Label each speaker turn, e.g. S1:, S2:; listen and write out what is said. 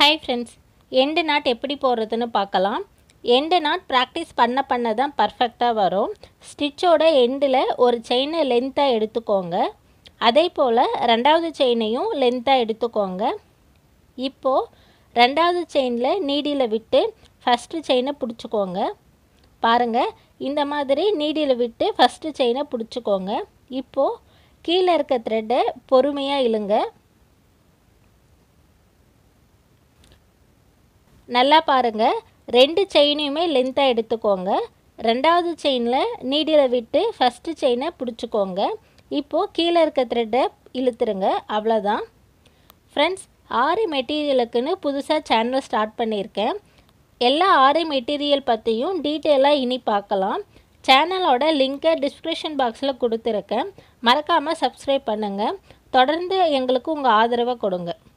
S1: hi friends end not எப்படி போடுறதுன்னு பார்க்கலாம் எண்டு நாட் ப்ராக்டிஸ் பண்ண பண்ண தான் பர்ஃபெக்டாக வரும் ஸ்டிச்சோட எண்டில் ஒரு செயினை லென்த்தாக எடுத்துக்கோங்க அதே போல் ரெண்டாவது செயினையும் லென்த்தாக எடுத்துக்கோங்க இப்போது ரெண்டாவது செயினில் நீடியில் விட்டு ஃபஸ்ட்டு செயினை பிடிச்சிக்கோங்க பாருங்கள் இந்த மாதிரி நீடியில் விட்டு ஃபஸ்ட்டு செயினை பிடிச்சிக்கோங்க இப்போது கீழே இருக்க த்ரெட்டை பொறுமையாக இழுங்க நல்லா பாருங்கள் ரெண்டு செயினையுமே லென்த்தாக எடுத்துக்கோங்க ரெண்டாவது செயினில் நீடியில் விட்டு ஃபஸ்ட்டு செயினை பிடிச்சிக்கோங்க இப்போது கீழே இருக்க த்ரெட்டை இழுத்துருங்க அவ்வளோதான் ஃப்ரெண்ட்ஸ் ஆரி மெட்டீரியலுக்குன்னு புதுசாக சேனல் ஸ்டார்ட் பண்ணியிருக்கேன் எல்லா ஆரி மெட்டீரியல் பற்றியும் டீட்டெயிலாக இனி பார்க்கலாம் சேனலோட லிங்க்கை டிஸ்கிரிப்ஷன் பாக்ஸில் கொடுத்துருக்கேன் மறக்காமல் சப்ஸ்கிரைப் பண்ணுங்கள் தொடர்ந்து எங்களுக்கு உங்கள் ஆதரவை கொடுங்க